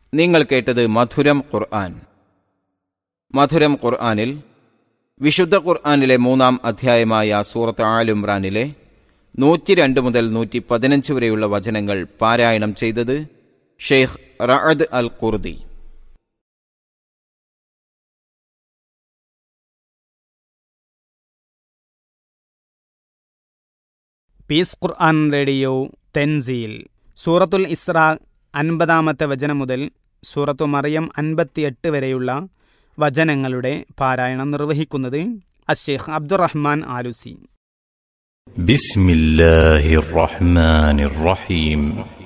നിങ്ങൾ കേട്ടത് മധുരം ഖുർആൻ മധുരം ഖുർആനിൽ വിശുദ്ധ ഖുർആനിലെ മൂന്നാം അധ്യായമായ സൂറത്ത് ആലുംറാനിലെ നൂറ്റി രണ്ട് മുതൽ നൂറ്റി പതിനഞ്ച് വരെയുള്ള വചനങ്ങൾ പാരായണം ചെയ്തത് Sheikh Raad al Kurdi peace Quran radio Tanzeel സൂറത്തുൽ ഇസ്ര അൻപതാമത്തെ വചനം മുതൽ സൂറത്തു മറിയം അൻപത്തിയെട്ട് വരെയുള്ള വചനങ്ങളുടെ പാരായണം നിർവഹിക്കുന്നത് അഷേഖ് അബ്ദുറഹ്മാൻ ആലുസി بسم الله الرحمن الرحيم